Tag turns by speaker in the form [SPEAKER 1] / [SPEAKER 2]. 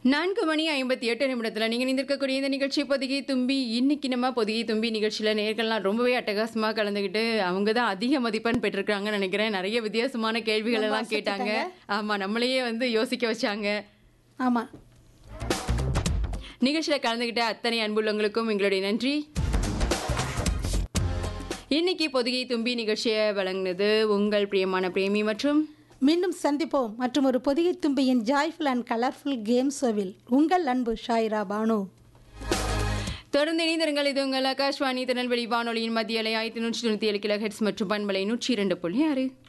[SPEAKER 1] நான்கு மணி ஐம்பத்தி எட்டு நிமிடத்தில் நீங்கள் நிந்திருக்கக்கூடிய இந்த நிகழ்ச்சி பொதிகை தும்பி இன்னைக்கு நம்ம பொதிகை தும்பி நிகழ்ச்சியில் நேர்கள்லாம் ரொம்பவே அட்டகாசமாக கலந்துக்கிட்டு அவங்க தான் அதிக மதிப்பெண் பெற்றிருக்காங்கன்னு நினைக்கிறேன் நிறைய வித்தியாசமான கேள்விகள் எல்லாம் கேட்டாங்க ஆமாம் நம்மளையே வந்து யோசிக்க வச்சாங்க
[SPEAKER 2] ஆமாம்
[SPEAKER 1] நிகழ்ச்சியில் கலந்துக்கிட்ட அத்தனை அன்புள்ளவங்களுக்கும் எங்களுடைய நன்றி இன்னைக்கு பொதிகை தும்பி நிகழ்ச்சியை வழங்கினது உங்கள் பிரியமான பிரேமி மற்றும்
[SPEAKER 2] மீண்டும் சந்திப்போம் மற்றும் ஒரு பொதிகை தும்பியின் ஜாய்ஃபுல் அண்ட் கலர்ஃபுல் கேம் ஷோவில் உங்கள் அன்பு ஷாயிரா பானு
[SPEAKER 1] தொடர்ந்து இணைந்திருங்கள் இது உங்கள் ஆகாஷ்வாணி திருநெல்வேலி வானொலியின் மத்திய அலை ஆயிரத்தி நூற்றி தொண்ணூற்றி ஏழு கிலோ ஹெட்ஸ் மற்றும் பண்பலை நூற்றி இரண்டு புள்ளி ஆறு